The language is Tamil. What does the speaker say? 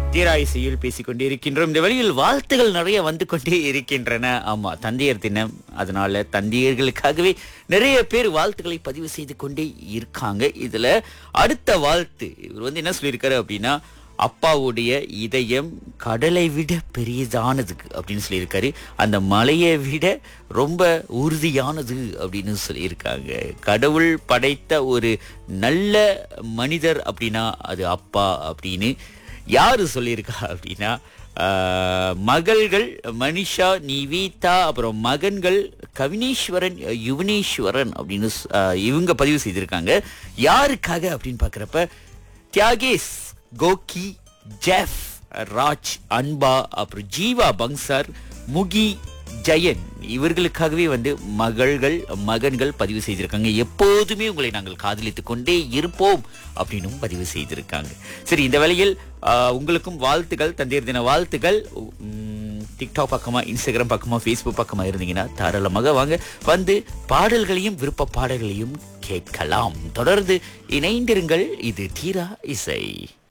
தீராயிசையில் பேசிக் கொண்டே இருக்கின்றோம் இந்த வழியில் வாழ்த்துகள் நிறைய வந்து கொண்டே இருக்கின்றன ஆமா தந்தையர் தினம் அதனால தந்தையர்களுக்காகவே நிறைய பேர் வாழ்த்துக்களை பதிவு செய்து கொண்டே இருக்காங்க இதுல அடுத்த வாழ்த்து இவர் வந்து என்ன சொல்லியிருக்காரு அப்படின்னா அப்பாவுடைய இதயம் கடலை விட பெரியதானது அப்படின்னு சொல்லியிருக்காரு அந்த மலையை விட ரொம்ப உறுதியானது அப்படின்னு சொல்லியிருக்காங்க கடவுள் படைத்த ஒரு நல்ல மனிதர் அப்படின்னா அது அப்பா அப்படின்னு யாரு சொல்லியிருக்கா அப்படின்னா ஆஹ், மகள்கள் மனிஷா நிவிதா அப்புறம் மகன்கள் கவினேஸ்வரன் யுவனேஸ்வரன் அப்படின்னு ஸ்- ஆஹ், இவங்க பதிவு செய்திருக்காங்க யாருக்காக அப்படின்னு பார்க்குறப்ப தியாகேஷ் கோகி ஜெஃப் ராஜ் அன்பா அப்புறம் ஜீவா பங்சார் முகி ஜெயன் இவர்களுக்காகவே வந்து மகள்கள் மகன்கள் பதிவு செய்திருக்காங்க எப்போதுமே உங்களை நாங்கள் காதலித்துக் கொண்டே இருப்போம் அப்படின்னும் பதிவு செய்திருக்காங்க சரி இந்த வேளையில் ஆஹ், உங்களுக்கும் வாழ்த்துக்கள் தந்தையர் தின வாழ்த்துக்கள் உம், டிக்டாக் பக்கமா இன்ஸ்டாகிராம் பக்கமா ஃபேஸ்புக் பக்கமா இருந்தீங்கன்னா தாராளமாக வாங்க வந்து பாடல்களையும் விருப்ப பாடல்களையும் கேட்கலாம் தொடர்ந்து இணைந்திருங்கள் இது தீரா இசை